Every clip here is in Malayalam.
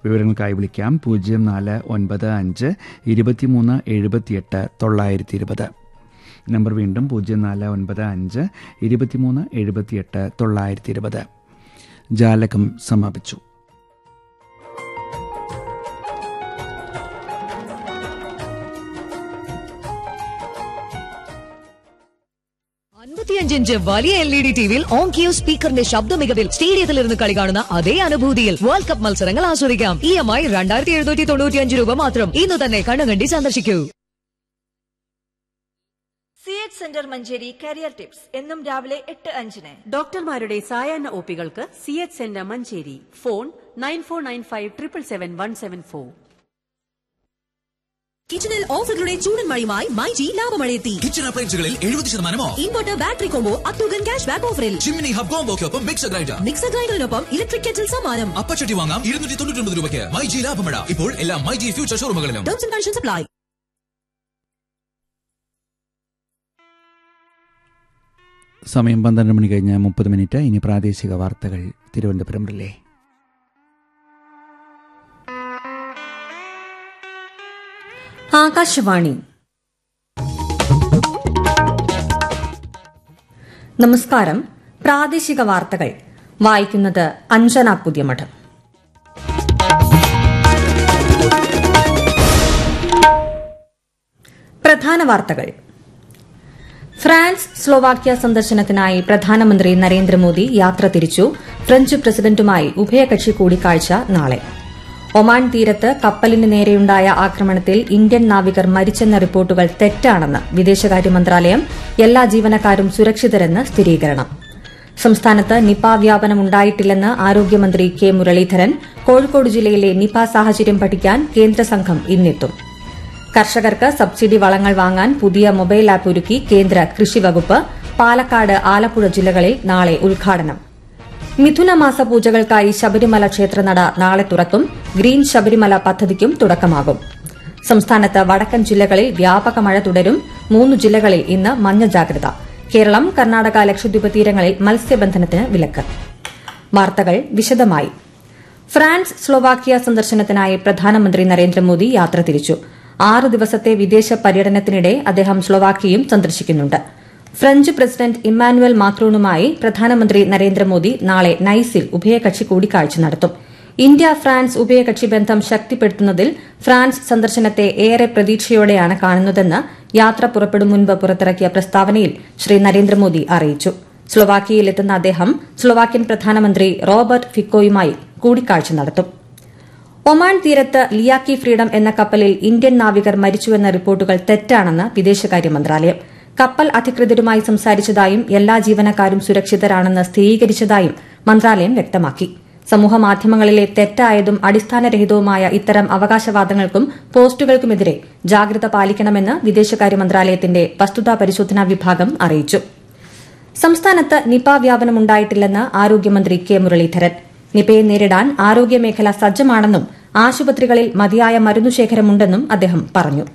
വിവരങ്ങൾക്കായി വിളിക്കാം പൂജ്യം നാല് ഒൻപത് അഞ്ച് ഇരുപത്തിമൂന്ന് എഴുപത്തിയെട്ട് തൊള്ളായിരത്തി ഇരുപത് നമ്പർ വീണ്ടും പൂജ്യം നാല് ഒൻപത് അഞ്ച് ഇരുപത്തിമൂന്ന് എഴുപത്തിയെട്ട് തൊള്ളായിരത്തി ഇരുപത് ജാലകം സമാപിച്ചു അൻപത്തിയഞ്ച് ഇഞ്ച് വലിയ എൽ ഇ ഡി ടിവിയിൽ ഓൺ ക്യൂ സ്പീക്കറിന്റെ ശബ്ദ മികവിൽ സ്റ്റേഡിയത്തിലിരുന്ന് കളി കാണുന്ന അതേ അനുഭൂതിയിൽ വേൾഡ് കപ്പ് മത്സരങ്ങൾ ആസ്വദിക്കാം ഇ എം ഐ രണ്ടായിരത്തി എഴുന്നൂറ്റി തൊണ്ണൂറ്റിയഞ്ച് രൂപ മാത്രം ഇന്ന് തന്നെ കണ്ണുകണ്ടി സന്ദർശിക്കൂ C H centre Manjeri career tips എന്നും രാവിലെ എട്ട് അഞ്ചിന് ഡോക്ടർമാരുടെ സായാഹ്ന ഒപികൾക്ക് C H centre Manjeri phone nine four nine five triple seven one seven four കിച്ചണിൽ ഓഫറുകളുടെ ചൂടൻ മഴയുമായി മൈജി ലാഭമഴയെത്തി കിച്ചൺ അപ്ലയൻസുകളിൽ എഴുപത് ശതമാനമോ ഇൻവെർട്ടർ ബാറ്ററി കോംബോ അത്തുകൻ ക്യാഷ് ബാക്ക് ഓഫറിൽ ചിമ്മിനി ഹബ് കോംബോക്കൊപ്പം മിക്സർ ഗ്രൈൻഡർ മിക്സർ ഗ്രൈൻഡറിനൊപ്പം ഇലക്ട്രിക് കെറ്റിൽ സമ്മാനം അപ്പച്ചട്ടി വാങ്ങാം ഇരുന്നൂറ്റി തൊണ്ണൂറ്റി ഒമ്പത് രൂപയ്ക്ക് മൈ ജി ലാഭമഴ ഇപ്പോൾ എല്ലാ മൈ ജി ഫ്യൂച്ചർ ഷോറൂമുകളിലും ടേംസ് ആൻഡ് കണ്ടീഷൻസ് അപ്ലൈ സമയം പന്ത്രണ്ട് മണി കഴിഞ്ഞ് മുപ്പത് മിനിറ്റ് ഇനി പ്രാദേശിക വാർത്തകൾ തിരുവനന്തപുരം റിലേ ആകാശവാണി നമസ്കാരം പ്രാദേശിക വാർത്തകൾ വായിക്കുന്നത് അഞ്ജന പുതിയമഠം പ്രധാന വാർത്തകൾ ഫ്രാൻസ് സ്ലോവാക്യ സന്ദർശനത്തിനായി പ്രധാനമന്ത്രി നരേന്ദ്രമോദി യാത്ര തിരിച്ചു ഫ്രഞ്ച് പ്രസിഡന്റുമായി ഉഭയകക്ഷി കൂടിക്കാഴ്ച നാളെ ഒമാൻ തീരത്ത് കപ്പലിന് നേരെയുണ്ടായ ആക്രമണത്തിൽ ഇന്ത്യൻ നാവികർ മരിച്ചെന്ന റിപ്പോർട്ടുകൾ തെറ്റാണെന്ന് വിദേശകാര്യ മന്ത്രാലയം എല്ലാ ജീവനക്കാരും സുരക്ഷിതരെന്ന് സ്ഥിരീകരണം സംസ്ഥാനത്ത് നിപ വ്യാപനം ഉണ്ടായിട്ടില്ലെന്ന് ആരോഗ്യമന്ത്രി കെ മുരളീധരൻ കോഴിക്കോട് ജില്ലയിലെ നിപ സാഹചര്യം പഠിക്കാൻ കേന്ദ്ര സംഘം ഇന്നെത്തും കർഷകർക്ക് സബ്സിഡി വളങ്ങൾ വാങ്ങാൻ പുതിയ മൊബൈൽ ആപ്പ് ഒരുക്കി കേന്ദ്ര കൃഷി വകുപ്പ് പാലക്കാട് ആലപ്പുഴ ജില്ലകളിൽ നാളെ ഉദ്ഘാടനം മിഥുനമാസ പൂജകൾക്കായി ശബരിമല ക്ഷേത്രനട നാളെ തുറക്കും ഗ്രീൻ ശബരിമല പദ്ധതിക്കും തുടക്കമാകും സംസ്ഥാനത്ത് വടക്കൻ ജില്ലകളിൽ വ്യാപക മഴ തുടരും മൂന്ന് ജില്ലകളിൽ ഇന്ന് മഞ്ഞ ജാഗ്രത കേരളം കർണാടക ലക്ഷദ്വീപ് തീരങ്ങളിൽ മത്സ്യബന്ധനത്തിന് വിലക്ക് വാർത്തകൾ വിശദമായി ഫ്രാൻസ് സ്ലോവാക്യ സന്ദർശനത്തിനായി പ്രധാനമന്ത്രി നരേന്ദ്രമോദി യാത്ര തിരിച്ചു ആറ് ദിവസത്തെ വിദേശ പര്യടനത്തിനിടെ അദ്ദേഹം സ്ലോവാക്യയും സന്ദർശിക്കുന്നുണ്ട് ഫ്രഞ്ച് പ്രസിഡന്റ് ഇമ്മാനുവൽ മാക്രോണുമായി പ്രധാനമന്ത്രി നരേന്ദ്രമോദി നാളെ നൈസിൽ ഉഭയകക്ഷി കൂടിക്കാഴ്ച നടത്തും ഇന്ത്യ ഫ്രാൻസ് ഉഭയകക്ഷി ബന്ധം ശക്തിപ്പെടുത്തുന്നതിൽ ഫ്രാൻസ് സന്ദർശനത്തെ ഏറെ പ്രതീക്ഷയോടെയാണ് കാണുന്നതെന്ന് യാത്ര പുറപ്പെടും മുൻപ് പുറത്തിറക്കിയ പ്രസ്താവനയിൽ ശ്രീ നരേന്ദ്രമോദി അറിയിച്ചു സ്ലൊവാക്യയിലെത്തുന്ന അദ്ദേഹം സ്ലൊവാക്യൻ പ്രധാനമന്ത്രി റോബർട്ട് ഫിക്കോയുമായി കൂടിക്കാഴ്ച നടത്തും ഒമാൻ തീരത്ത് ലിയാക്കി ഫ്രീഡം എന്ന കപ്പലിൽ ഇന്ത്യൻ നാവികർ മരിച്ചുവെന്ന റിപ്പോർട്ടുകൾ തെറ്റാണെന്ന് വിദേശകാര്യ മന്ത്രാലയം കപ്പൽ അധികൃതരുമായി സംസാരിച്ചതായും എല്ലാ ജീവനക്കാരും സുരക്ഷിതരാണെന്ന് സ്ഥിരീകരിച്ചതായും മന്ത്രാലയം വ്യക്തമാക്കി സമൂഹമാധ്യമങ്ങളിലെ തെറ്റായതും അടിസ്ഥാനരഹിതവുമായ ഇത്തരം അവകാശവാദങ്ങൾക്കും പോസ്റ്റുകൾക്കുമെതിരെ ജാഗ്രത പാലിക്കണമെന്ന് വിദേശകാര്യ മന്ത്രാലയത്തിന്റെ വസ്തുതാ പരിശോധനാ വിഭാഗം അറിയിച്ചു സംസ്ഥാനത്ത് നിപ വ്യാപനമുണ്ടായിട്ടില്ലെന്ന് ആരോഗ്യമന്ത്രി കെ മുരളീധരൻ നിപയെ നേരിടാൻ ആരോഗ്യമേഖല സജ്ജമാണെന്നും ആശുപത്രികളിൽ മതിയായ മരുന്നുശേഖരമുണ്ടെന്നും അദ്ദേഹം പറഞ്ഞു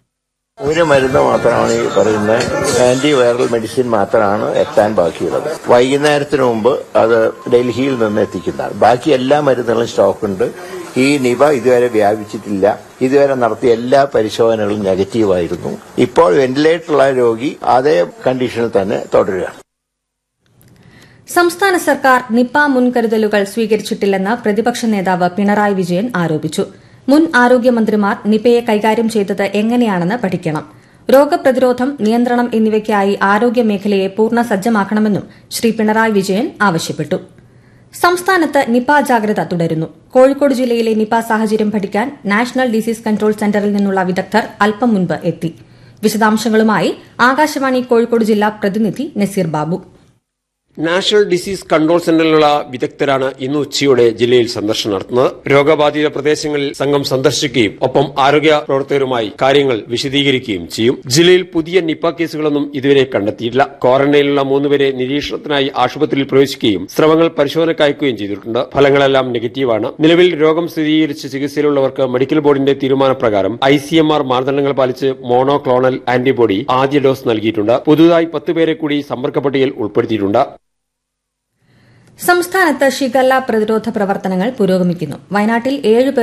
ഒരു മരുന്ന് മാത്രമാണ് ഈ പറയുന്ന ആന്റി വൈറൽ മെഡിസിൻ മാത്രമാണ് എത്താൻ ബാക്കിയുള്ളത് വൈകുന്നേരത്തിന് മുമ്പ് അത് ഡൽഹിയിൽ നിന്ന് എത്തിക്കുന്നതാണ് ബാക്കി എല്ലാ മരുന്നുകളും സ്റ്റോക്കുണ്ട് ഈ നിപ ഇതുവരെ വ്യാപിച്ചിട്ടില്ല ഇതുവരെ നടത്തിയ എല്ലാ പരിശോധനകളും നെഗറ്റീവായിരുന്നു ഇപ്പോൾ വെന്റിലേറ്ററുള്ള രോഗി അതേ കണ്ടീഷനിൽ തന്നെ തുടരുകയാണ് സംസ്ഥാന സർക്കാർ നിപ മുൻകരുതലുകൾ സ്വീകരിച്ചിട്ടില്ലെന്ന് പ്രതിപക്ഷ നേതാവ് പിണറായി വിജയൻ ആരോപിച്ചു മുൻ ആരോഗ്യമന്ത്രിമാർ നിപയെ കൈകാര്യം ചെയ്തത് എങ്ങനെയാണെന്ന് പഠിക്കണം രോഗപ്രതിരോധം നിയന്ത്രണം എന്നിവയ്ക്കായി ആരോഗ്യമേഖലയെ പൂർണ്ണ സജ്ജമാക്കണമെന്നും ശ്രീ പിണറായി വിജയൻ ആവശ്യപ്പെട്ടു സംസ്ഥാനത്ത് നിപ ജാഗ്രത തുടരുന്നു കോഴിക്കോട് ജില്ലയിലെ നിപ സാഹചര്യം പഠിക്കാൻ നാഷണൽ ഡിസീസ് കൺട്രോൾ സെന്ററിൽ നിന്നുള്ള വിദഗ്ധർ അല്പം മുൻപ് എത്തി വിശദാംശങ്ങളുമായി ആകാശവാണി കോഴിക്കോട് ജില്ലാ പ്രതിനിധി Nazeer Babu national disease control സെന്ററിലുള്ള വിദഗ്ധരാണ് ഇന്ന് ഉച്ചയോടെ ജില്ലയിൽ സന്ദർശനം നടത്തുന്നത് രോഗബാധിത പ്രദേശങ്ങളിൽ സംഘം സന്ദർശിക്കുകയും ഒപ്പം ആരോഗ്യ പ്രവർത്തകരുമായി കാര്യങ്ങൾ വിശദീകരിക്കുകയും ചെയ്യും ജില്ലയിൽ പുതിയ നിപ കേസുകളൊന്നും ഇതുവരെ കണ്ടെത്തിയിട്ടില്ല ക്വാറന്റൈനിലുള്ള മൂന്നുപേരെ നിരീക്ഷണത്തിനായി ആശുപത്രിയിൽ പ്രവേശിക്കുകയും സ്രവങ്ങൾ പരിശോധനയ്ക്ക് അയക്കുകയും ചെയ്തിട്ടുണ്ട് ഫലങ്ങളെല്ലാം നെഗറ്റീവാണ് നിലവിൽ രോഗം സ്ഥിരീകരിച്ച് ചികിത്സയിലുള്ളവർക്ക് മെഡിക്കൽ ബോർഡിന്റെ തീരുമാനപ്രകാരം ഐ സി എം ആർ മാനദണ്ഡങ്ങൾ പാലിച്ച് മോണോക്ലോണൽ ആന്റിബോഡി ആദ്യ ഡോസ് നൽകിയിട്ടുണ്ട് പുതുതായി പത്ത് പേരെ കൂടി സമ്പർക്ക പട്ടികയിൽ ഉൾപ്പെടുത്തിയിട്ടുണ്ട് സംസ്ഥാനത്ത് ഷിഗല്ല പ്രതിരോധ പ്രവർത്തനങ്ങൾ പുരോഗമിക്കുന്നു വയനാട്ടിൽ ഏഴ് പേർ